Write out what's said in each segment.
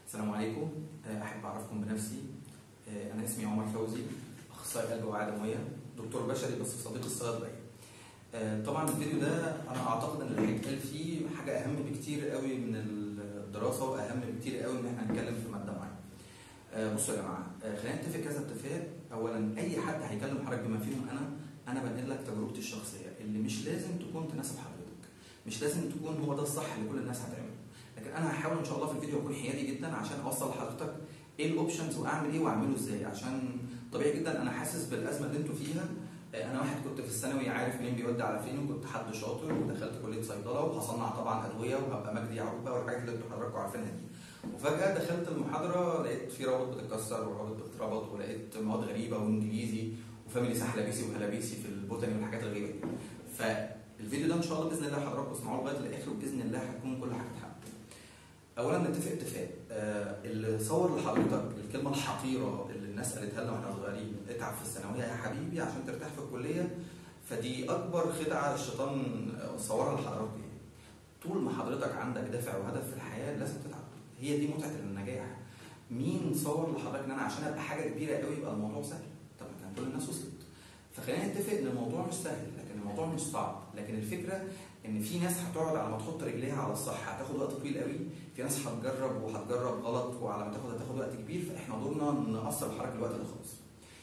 السلام عليكم آه، احب اعرفكم بنفسي آه، انا اسمي عمر فوزي اخصائي قلب وعي دمويه دكتور بشري بس صديق الصيدليه آه، طبعا الفيديو ده انا اعتقد ان اللي هيتقال فيه حاجه اهم بكتير قوي من الدراسه واهم بكتير قوي ان احنا نتكلم في ماده معينه آه، بصوا يا جماعه آه، خلينا نتفق كذا اتفاق اولا اي حد هيكلم حضرتك بما فيهم انا انا بنقل لك تجربتي الشخصيه اللي مش لازم تكون تناسب حضرتك مش لازم تكون هو ده الصح اللي كل الناس هتعمله لكن انا هحاول ان شاء الله في الفيديو اكون حيادي جدا عشان اوصل لحضرتك ايه الاوبشنز واعمل ايه واعمله ازاي عشان طبيعي جدا انا حاسس بالازمه اللي انتوا فيها آه، انا واحد كنت في الثانوي عارف مين بيودي على فين وكنت حد شاطر ودخلت كليه صيدله وهصنع طبعا ادويه وهبقى مجدي يعقوب بقى والحاجات اللي انتوا حضراتكم عارفينها دي وفجاه دخلت المحاضره لقيت في روابط بتتكسر وروابط بتتربط ولقيت مواد غريبه وانجليزي وفاميلي سحلبيسي وهلابيسي في البوتاني والحاجات الغريبه دي فالفيديو ده ان شاء الله باذن الله حضراتكم تسمعوه لغايه الاخر وباذن الله هتكون كل حاجه اتحققت اولا نتفق اتفاق آه اللي صور لحضرتك الكلمه الحقيره اللي الناس قالتها لنا واحنا صغيرين اتعب في الثانويه يا حبيبي عشان ترتاح في الكليه فدي اكبر خدعه الشيطان آه، صورها لحضرتك دي. طول ما حضرتك عندك دافع وهدف في الحياه لازم تتعب هي دي متعه النجاح مين صور لحضرتك ان انا عشان ابقى حاجه كبيره قوي يبقى الموضوع سهل طب ما كان كل الناس وصلت فخلينا نتفق ان الموضوع مش سهل لكن الموضوع مش صعب لكن الفكره ان في ناس هتقعد على ما تحط رجليها على الصح هتاخد وقت طويل قوي في ناس هتجرب وهتجرب غلط وعلى ما تاخد هتاخد وقت كبير فاحنا دورنا نقصر الحركه الوقت ده خالص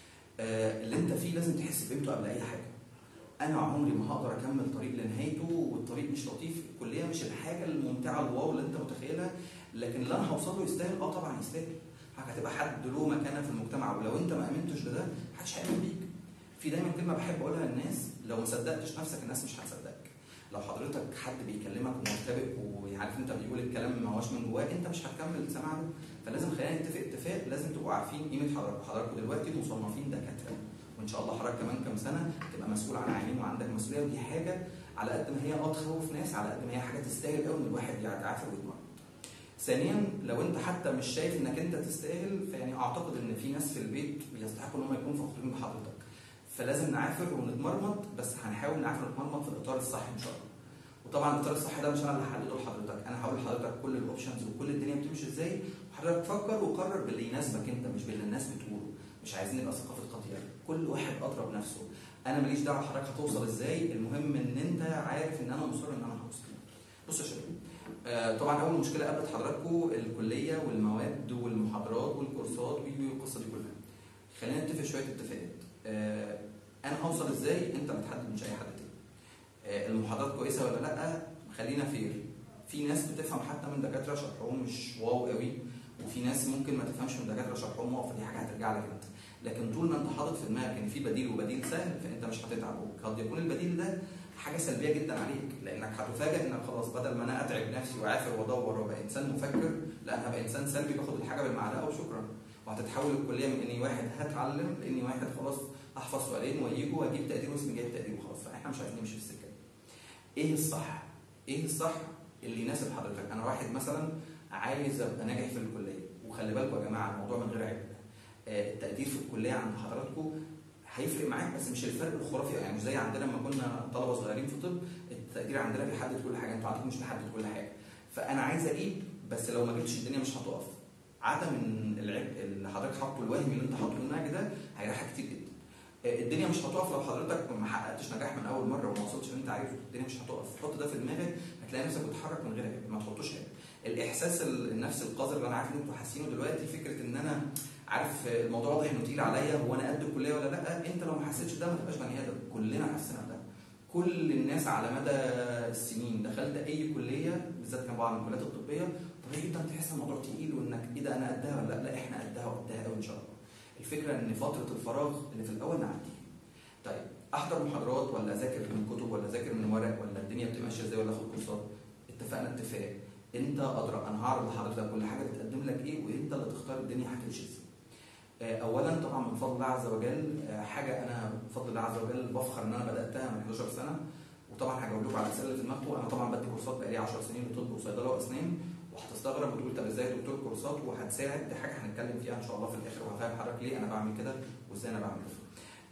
آه، اللي انت فيه لازم تحس بقيمته قبل اي حاجه انا عمري ما هقدر اكمل طريق لنهايته والطريق مش لطيف الكليه مش الحاجه الممتعه الواو اللي انت متخيلها لكن اللي انا هوصل له يستاهل اه طبعا يستاهل حاجه هتبقى حد له مكانه في المجتمع ولو انت ما امنتش بده محدش هيامن بيك في دايما كلمه بحب اقولها للناس لو ما صدقتش نفسك الناس مش هتصدقك لو حضرتك حد بيكلمك ومرتبك وعارف انت بيقول الكلام ما هوش من جواه انت مش هتكمل سماع له فلازم خلينا نتفق اتفاق لازم تبقوا عارفين قيمه حضرتك حضراتكم دلوقتي مصنفين دكاتره وان شاء الله حضرتك كمان كام سنه تبقى مسؤول عن عيانين وعندك مسؤوليه ودي حاجه على قد ما هي اه تخوف ناس على قد ما هي حاجه تستاهل قوي ان الواحد يتعافى ويتمرن. ثانيا لو انت حتى مش شايف انك انت تستاهل فيعني اعتقد ان في ناس في البيت بيستحقوا ان هم يكونوا فخورين بحضرتك. فلازم نعافر ونتمرمط بس هنحاول نعافر ونتمرمط في الاطار الصح ان شاء الله. وطبعا الاطار الصح ده مش انا اللي هحدده لحضرتك، انا هقول لحضرتك كل الاوبشنز وكل الدنيا بتمشي ازاي وحضرتك فكر وقرر باللي يناسبك انت مش باللي الناس بتقوله. مش عايزين نبقى ثقافه قطيع، كل واحد اضرب نفسه. انا ماليش دعوه حضرتك هتوصل ازاي، المهم ان انت عارف ان انا مصر ان انا هوصل. بصوا يا شباب آه، طبعا اول مشكله قابلت حضراتكم الكليه والمواد والمحاضرات والكورسات والقصه دي كلها. خلينا نتفق شويه اتفاقات. آه، انا هوصل ازاي انت بتحدد مش اي حد تاني. آه، المحاضرات كويسه ولا لا خلينا فير في ناس بتفهم حتى من دكاتره شرحهم مش واو قوي وفي ناس ممكن ما تفهمش من دكاتره شرحهم واو فدي حاجه هترجع لك انت لكن طول ما انت حاطط في دماغك ان في بديل وبديل سهل فانت مش هتتعب وقد يكون البديل ده حاجه سلبيه جدا عليك لانك هتفاجئ انك خلاص بدل ما انا اتعب نفسي واعافر وادور وابقى انسان مفكر لا انا هبقى انسان سلبي باخد الحاجه بالمعلقه وشكرا وهتتحول الكليه من اني واحد هتعلم لاني واحد خلاص احفظ سؤالين واجيبه واجيب تقدير واسمي جايب تقدير وخلاص فاحنا مش عايزين نمشي في السكه دي. ايه الصح؟ ايه الصح اللي يناسب حضرتك؟ انا واحد مثلا عايز ابقى ناجح في الكليه وخلي بالكم يا جماعه الموضوع من غير عيب آه، التقدير في الكليه عند حضراتكم هيفرق معاك بس مش الفرق الخرافي يعني مش زي عندنا لما كنا طلبه صغيرين في طب التقدير عندنا بيحدد كل حاجه انتوا عندكم مش بيحدد كل حاجه فانا عايز اجيب بس لو ما جبتش الدنيا مش هتقف عدم العبء اللي حضرتك حاطه الوهمي اللي انت حاطه للنهج ده هيريحك كتير جدا آه، الدنيا مش هتقف لو حضرتك ما حققتش نجاح من اول مره وما وصلتش اللي انت عايزه الدنيا مش هتقف حط ده في دماغك هتلاقي نفسك بتتحرك من غير عيب ما تحطوش عيب الاحساس النفسي القذر اللي انا عارف ان انتوا حاسينه دلوقتي فكره ان انا عارف الموضوع واضح انه تقيل عليا هو انا قد الكليه ولا لا انت لو ما حسيتش ده ما تبقاش بني ادم كلنا حسينا بده كل الناس على مدى السنين دخلت اي كليه بالذات كان بعض الكليات الطبيه طبيعي جدا تحس الموضوع تقيل وانك ايه ده انا قدها ولا لا لا احنا قدها وقدها قوي ان شاء الله الفكره ان فتره الفراغ اللي في الاول نعديها طيب احضر محاضرات ولا اذاكر من كتب ولا اذاكر من ورق ولا الدنيا بتبقى ماشيه ازاي ولا اخد كورسات اتفقنا اتفاق انت ادرى انا هعرض لحضرتك كل حاجه بتقدم لك ايه وانت اللي تختار الدنيا هتمشي ازاي آه، اولا طبعا من فضل الله عز وجل آه، حاجه انا بفضل الله عز وجل بفخر ان انا بداتها من 11 سنه وطبعا هجاوب لكم على الاسئله اللي في دماغكم انا طبعا بدي كورسات بقالي 10 سنين لطب وصيدله واسنان وهتستغرب وتقول طب ازاي دكتور كورسات وهتساعد دي حاجه هنتكلم فيها ان شاء الله في الاخر وهفهم حضرتك ليه انا بعمل كده وازاي انا بعمل كده.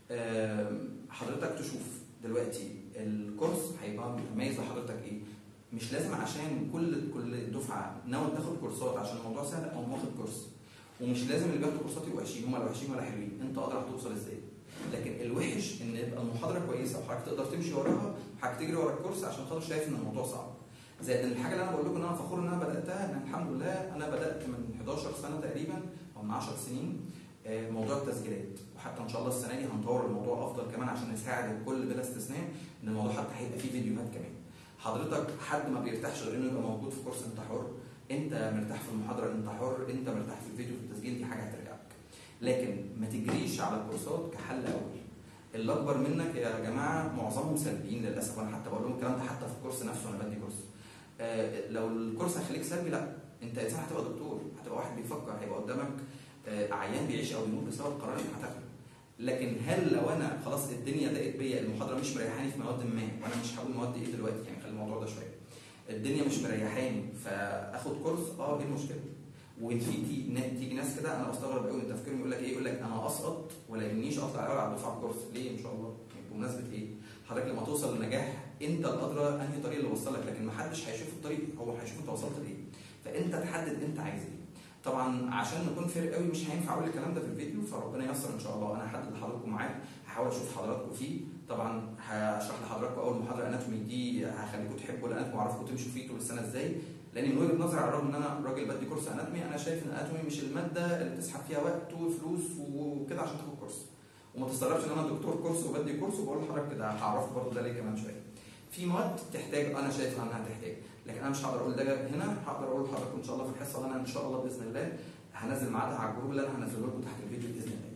آم، حضرتك تشوف دلوقتي الكورس هيبقى مميز لحضرتك ايه؟ مش لازم عشان كل كل دفعه ناوي تاخد كورسات عشان الموضوع سهل او واخد كورس ومش لازم اللي بياخدوا كورسات يبقوا وحشين هم لا وحشين ولا حلوين انت قادر هتوصل ازاي لكن الوحش ان يبقى المحاضره كويسه وحضرتك تقدر تمشي وراها وحضرتك تجري ورا الكورس عشان خاطر شايف ان الموضوع صعب زائد ان الحاجه اللي انا بقول لكم ان انا فخور ان انا بداتها ان الحمد لله انا بدات من 11 سنه تقريبا او من 10 سنين آه، موضوع التسجيلات وحتى ان شاء الله السنه دي هنطور الموضوع افضل كمان عشان نساعد الكل بلا استثناء ان الموضوع حتى هيبقى فيه فيديوهات كمان حضرتك حد ما بيرتاحش غير انه يبقى موجود في كورس انت حر انت مرتاح في المحاضره انت حر انت مرتاح في الفيديو في التسجيل دي حاجه هترجع لك لكن ما تجريش على الكورسات كحل اول اللي اكبر منك يا جماعه معظمهم سلبيين للاسف وانا حتى بقول لهم الكلام ده حتى في الكورس نفسه وانا بدي كورس آه، لو الكورس هيخليك سلبي لا انت انسان هتبقى دكتور هتبقى واحد بيفكر هيبقى قدامك آه، عيان بيعيش او يموت بسبب القرار اللي هتاخده لكن هل لو انا خلاص الدنيا ضاقت بيا المحاضره مش مريحاني في مواد ما وانا مش هقول مواد ايه دلوقتي يعني خلي الموضوع ده شويه الدنيا مش مريحاني فاخد كورس اه دي المشكله وفي تي- نا- تيجي ناس كده انا بستغرب قوي من تفكيرهم يقول لك ايه يقول لك انا اسقط ولا يهمنيش اطلع الاول على الدفعه كورس ليه ان شاء الله يعني بمناسبه ايه حضرتك لما توصل للنجاح انت الادرى انهي طريق اللي وصلك لكن ما حدش هيشوف الطريق هو هيشوف انت وصلت لايه فانت تحدد انت عايز ايه طبعا عشان نكون فير قوي مش هينفع اقول الكلام ده في الفيديو فربنا ييسر ان شاء الله انا هحدد لحضراتكم ميعاد هحاول اشوف حضراتكم فيه طبعا هشرح لحضراتكم اول محاضره اناتومي دي هخليكم تحبوا الاناتومي واعرفكم تمشوا فيه طول السنه ازاي لان من وجهه نظري على الرغم ان انا راجل بدي كورس اناتومي انا شايف ان الاناتومي مش الماده اللي بتسحب فيها وقت وفلوس وكده عشان تاخد كورس وما تستغربش ان انا دكتور كورس وبدي كورس وبقول لحضرتك كده هعرفكم برضه ده ليه كمان شويه في مواد تحتاج انا شايف انها تحتاج لكن انا مش هقدر اقول ده هنا هقدر اقول لحضراتكم ان شاء الله في الحصه اللي انا ان شاء الله باذن الله هنزل ميعادها على الجروب اللي انا هنزله لكم تحت الفيديو باذن الله.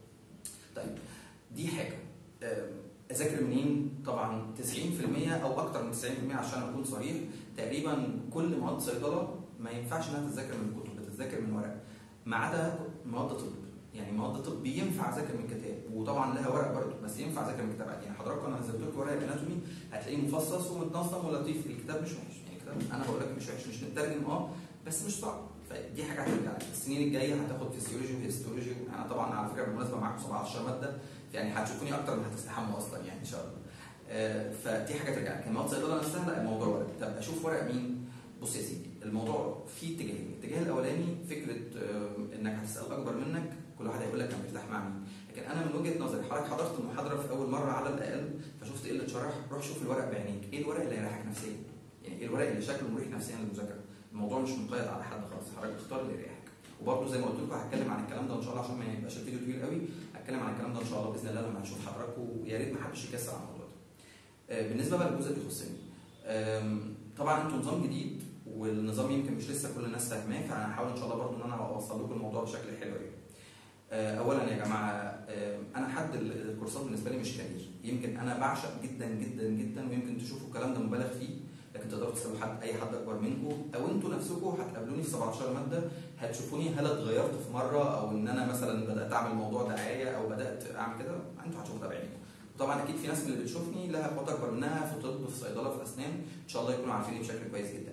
طيب دي حاجه آم، اذاكر منين؟ طبعا 90% او اكتر من 90% عشان اكون صريح تقريبا كل مواد صيدله ما ينفعش انها تتذاكر من كتب بتتذاكر من ورق ما عدا مواد طب يعني مواد طب ينفع اذاكر من كتاب وطبعا لها ورق برضه بس ينفع اذاكر من كتاب عادي يعني حضراتكم انا نزلت لكم ورق الاناتومي هتلاقيه مفصص ومتنظم ولطيف الكتاب مش وحش يعني الكتاب انا بقول لك مش وحش مش مترجم اه بس مش صعب فدي حاجه هترجع لك السنين الجايه هتاخد فيسيولوجي وهيستولوجي انا طبعا على فكره بالمناسبه معاكم 17 ماده يعني هتشوفوني اكتر ما هتستحموا اصلا يعني ان شاء الله آه، فدي حاجه ترجع لك مواد صيدله نفسها لا الموضوع ورق طب اشوف ورق مين بص يا سيدي الموضوع فيه اتجاهين الاتجاه الاولاني فكره آه، انك هتسال اكبر منك كل واحد هيقول لك انا مرتاح مع مين لكن انا من وجهه نظري حضرتك حضرت المحاضره في اول مره على الاقل فشفت ايه اللي اتشرح روح شوف الورق بعينيك ايه الورق اللي يريحك نفسيا يعني ايه الورق اللي شكله مريح نفسيا للمذاكره الموضوع مش مقيد على حد خالص حضرتك اختار اللي يريحك وبرضه زي ما قلت لكم هتكلم عن الكلام ده ان شاء الله عشان ما يبقاش الفيديو طويل قوي هتكلم عن الكلام ده ان شاء الله باذن الله لما هنشوف حضراتكم ويا ريت ما حدش يكسر على الموضوع ده آه، بالنسبه بقى للجزء اللي يخصني آم، طبعا انتوا نظام جديد والنظام يمكن مش لسه كل الناس فاهماه فانا هحاول ان شاء الله برضه ان انا اوصل لكم الموضوع بشكل حلو يعني. آه، اولا يا جماعه آه، انا حد ال- الكورسات بالنسبه لي مش كارير يمكن انا بعشق جدا جدا جدا ويمكن تشوفوا الكلام ده مبالغ فيه لكن تقدروا تسالوا حد اي حد اكبر منكم او انتوا نفسكم هتقابلوني في 17 ماده هتشوفوني هل اتغيرت في مره او ان انا مثلا بدات اعمل موضوع دعايه او بدات اعمل كده انتوا هتشوفوا ده بعينكم وطبعا اكيد في ناس من اللي بتشوفني لها اخوات اكبر منها في طب في صيدله في اسنان ان شاء الله يكونوا عارفيني بشكل كويس جدا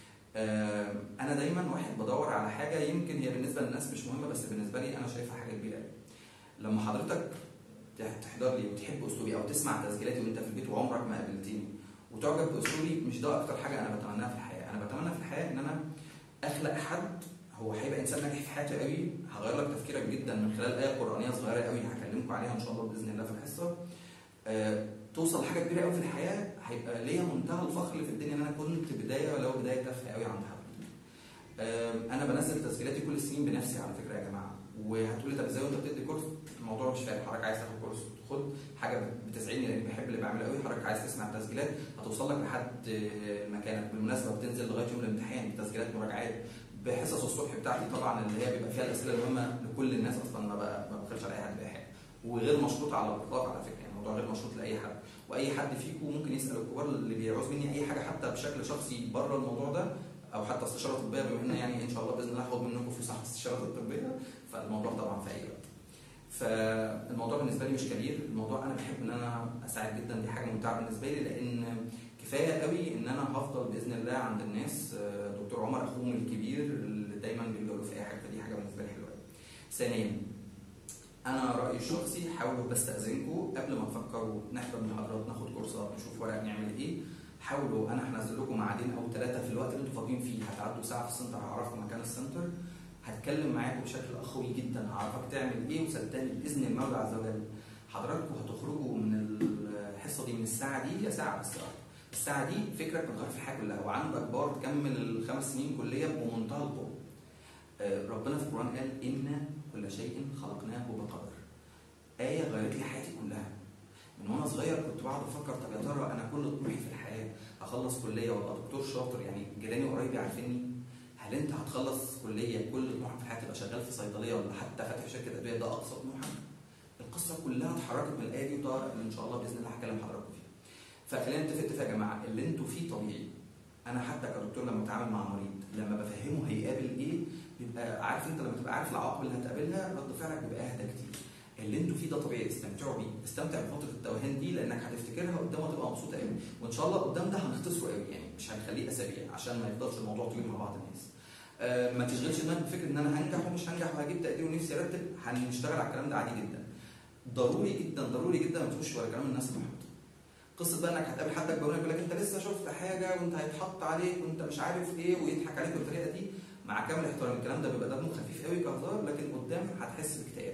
آه، انا دايما واحد بدور على حاجه يمكن هي بالنسبه للناس مش مهمه بس بالنسبه لي انا شايفها حاجه كبيره قوي. لما حضرتك تح- تحضر لي وتحب اسلوبي او تسمع تسجيلاتي وانت في البيت وعمرك ما قابلتني وتعجب باسلوبي مش ده اكتر حاجه انا بتمناها في الحياه انا بتمنى في الحياه ان انا اخلق حد هو هيبقى انسان ناجح في حياته قوي هغير لك تفكيرك جدا من خلال ايه قرانيه صغيره قوي هكلمكم عليها ان شاء الله باذن الله في الحصه آه، توصل لحاجه كبيره قوي في الحياه هيبقى ليا منتهى الفخر اللي في الدنيا ان انا كنت بدايه ولو بدايه تافهه قوي عند حد آم، انا بنزل تسجيلاتي كل السنين بنفسي على فكره يا جماعه وهتقولي طب ازاي وانت بتدي كورس الموضوع مش فارق حضرتك عايز تاخد كورس خد حاجه بتسعدني لاني بحب اللي بعمله قوي حضرتك عايز تسمع التسجيلات هتوصل لك لحد آه، مكانك بالمناسبه بتنزل لغايه يوم الامتحان تسجيلات مراجعات بحصص الصبح بتاعتي طبعا اللي هي بيبقى فيها الاسئله المهمه لكل الناس اصلا ما ب- ما بخلش على اي حد باي حاجه وغير مشروط على الاطلاق على فكره يعني الموضوع غير مشروط لاي حد واي حد فيكم ممكن يسال الكبار اللي بيعوز مني اي حاجه حتى بشكل شخصي بره الموضوع ده او حتى استشاره طبيه بما ان يعني ان شاء الله باذن الله هاخد منكم فلوس على الاستشارات الطبيه فالموضوع طبعا في اي وقت. فالموضوع بالنسبه لي مش كبير الموضوع انا بحب ان انا اساعد جدا دي حاجه ممتعه بالنسبه لي لان كفايه قوي ان انا هفضل باذن الله عند الناس آه، دكتور عمر اخوهم الكبير اللي دايما بيلجأوا له في اي حاجه فدي حاجه بالنسبه لي حلوه قوي. ثانيا انا رايي الشخصي حاولوا بستاذنكم قبل ما تفكروا نحضر محاضرات ناخد كورسات نشوف ورق نعمل ايه حاولوا انا هنزل لكم ميعادين او ثلاثه في الوقت اللي انتوا فاضيين فيه هتعدوا ساعه في السنتر هعرفكم مكان السنتر هتكلم معاكم بشكل اخوي جدا هعرفك تعمل ايه وصدقني باذن المولى عز وجل حضراتكم هتخرجوا من الحصه دي من الساعه دي هي ساعه بس الساعه دي فكرك بتغير في الحياه كلها وعندك بار تكمل الخمس سنين كليه بمنتهى القوه آه، ربنا في القران قال ان كل شيء خلقناه بقدر ايه غيرت لي حياتي كلها من وانا صغير كنت بقعد افكر طب يا ترى انا كل طموحي في الحياه اخلص كليه وابقى دكتور شاطر يعني جيراني وقرايبي عارفيني هل انت هتخلص كليه كل طموحك في الحياه تبقى شغال في صيدليه ولا حتى فاتح شركه ادويه ده اقصى طموحك القصه كلها اتحركت من الايه دي وطارق ان شاء الله باذن الله هكلم حضراتكم فيها فخلينا نتفق اتفاق يا جماعه اللي انتوا فيه طبيعي انا حتى كدكتور لما بتعامل مع مريض لما بفهمه هيقابل ايه بيبقى عارف انت لما تبقى عارف العواقب اللي هتقابلها رد فعلك بيبقى اهدى كتير اللي انتوا فيه ده طبيعي استمتعوا بيه استمتع بفتره التوهان دي لانك هتفتكرها قدام وتبقى مبسوط قوي وان شاء الله قدام ده هنختصره قوي يعني مش هنخليه اسابيع عشان ما يفضلش الموضوع طويل مع بعض الناس آه ما تشغلش دماغك بفكره ان انا هنجح ومش هنجح وهجيب تقدير ونفسي ارتب هنشتغل على الكلام ده عادي جدا ضروري جدا ضروري جدا ما تخش ورا كلام الناس المحبطه قصه بقى انك هتقابل حد اكبر منك يقول لك انت لسه شفت حاجه وانت هيتحط عليك وانت مش عارف ايه ويضحك عليك بالطريقه دي مع كامل احترام الكلام ده بيبقى دمه خفيف قوي كهزار لكن قدام هتحس باكتئاب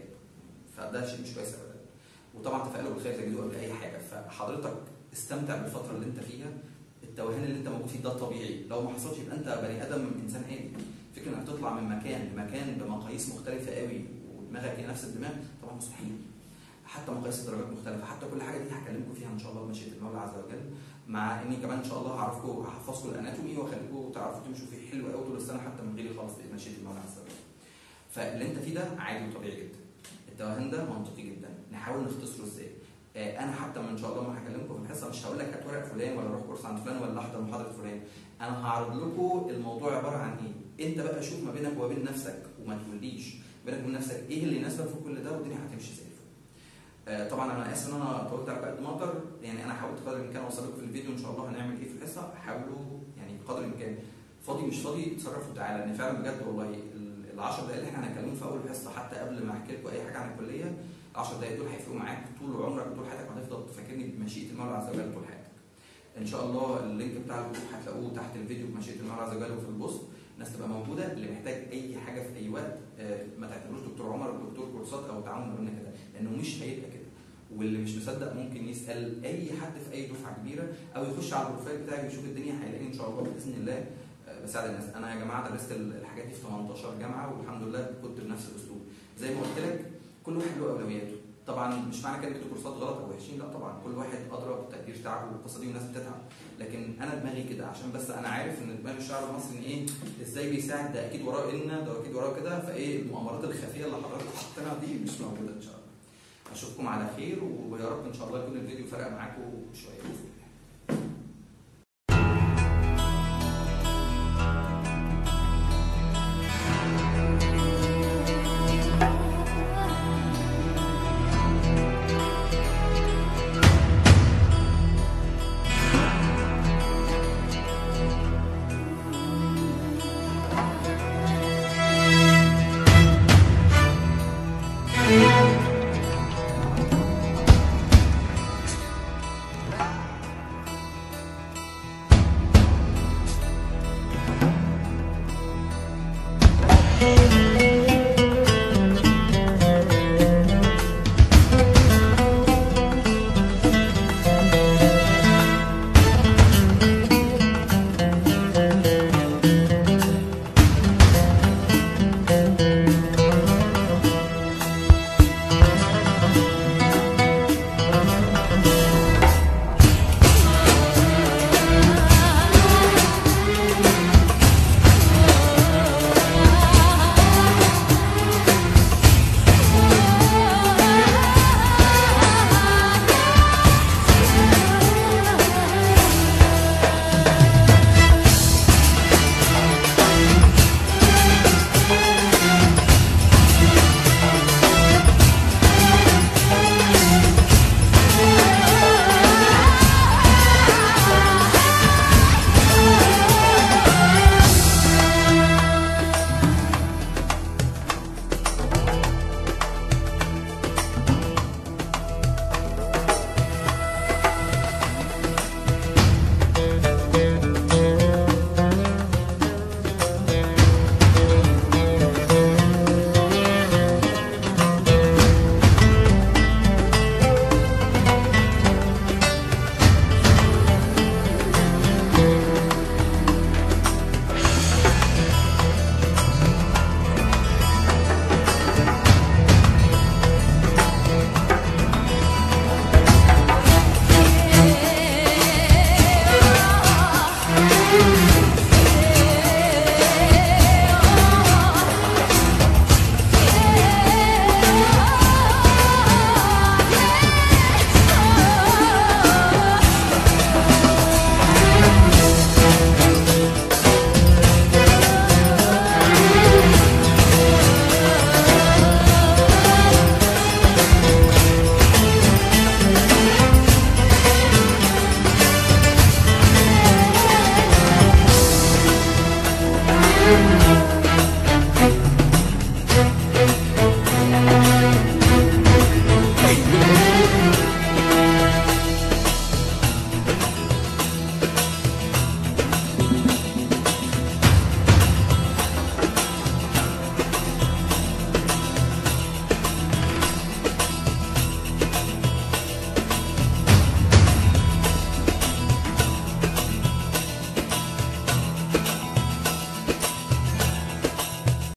فده شيء مش كويس ابدا وطبعا تفائلوا بالخير تجدوه قبل اي حاجه فحضرتك استمتع بالفتره اللي انت فيها التوهان اللي انت موجود فيه ده طبيعي لو ما حصلش يبقى انت بني ادم انسان عادي فكره انك تطلع من مكان لمكان بمقاييس مختلفه قوي ودماغك هي نفس الدماغ طبعا مستحيل حتى مقاييس الدرجات مختلفه حتى كل حاجه دي هكلمكم فيها ان شاء الله بمشيئه المولى عز وجل مع اني كمان ان شاء الله هعرفكم هحفظكم الاناتومي واخليكم تعرفوا تمشوا فيه حلو قوي طول السنه حتى من غيري خالص بمشيئه المولى عز وجل فاللي انت فيه ده عادي وطبيعي جدا التوهان ده منطقي جدا نحاول نختصره ازاي آه انا حتى ان شاء الله ما هكلمكم في الحصه مش هقول لك هات ورق فلان ولا روح كورس عند فلان ولا احضر محاضره فلان انا هعرض لكم الموضوع عباره عن ايه انت بقى شوف ما بينك وما بين نفسك وما تقوليش بينك وبين نفسك ايه اللي يناسبك في كل ده والدنيا هتمشي زي الفل آه طبعا انا اسف ان انا طولت على قد ما اقدر يعني انا حاولت قدر الامكان اوصل لكم في الفيديو ان شاء الله هنعمل ايه في الحصه حاولوا يعني بقدر الامكان فاضي مش فاضي اتصرفوا تعالى لان فعلا بجد والله ال 10 دقائق اللي احنا هنتكلموا في اول الحصه حتى قبل ما احكي لكم اي حاجه عن الكليه ال 10 دقائق دول هيفرقوا معاك طول عمرك وطول حياتك وهتفضل تفكرني بمشيئه المولى عز وجل طول حياتك. ان شاء الله اللينك بتاع الجروب هتلاقوه تحت الفيديو بمشيئه المولى عز وجل وفي البوست الناس تبقى موجوده اللي محتاج اي حاجه في اي وقت ما تعتبروش دكتور عمر دكتور كورسات او تعاون ما بيننا كده لانه مش هيبقى كده واللي مش مصدق ممكن يسال اي حد في اي دفعه كبيره او يخش على البروفايل بتاعي ويشوف الدنيا هيلاقيني ان شاء الله باذن الله بساعد الناس انا يا جماعه درست الحاجات دي في 18 جامعه والحمد لله كنت بنفس الاسلوب زي ما قلت لك كل واحد له اولوياته طبعا مش معنى كده كورسات غلط او وحشين لا طبعا كل واحد ادرى بتقدير تعبه والقصه دي والناس بتتعب لكن انا دماغي كده عشان بس انا عارف ان دماغ الشعب المصري ان ايه ازاي بيساعد ده اكيد وراه ان ده اكيد وراه كده فايه المؤامرات الخفيه اللي حضرتك حاطينها دي مش موجوده ان شاء الله اشوفكم على خير ويا رب ان شاء الله يكون الفيديو فرق معاكم شويه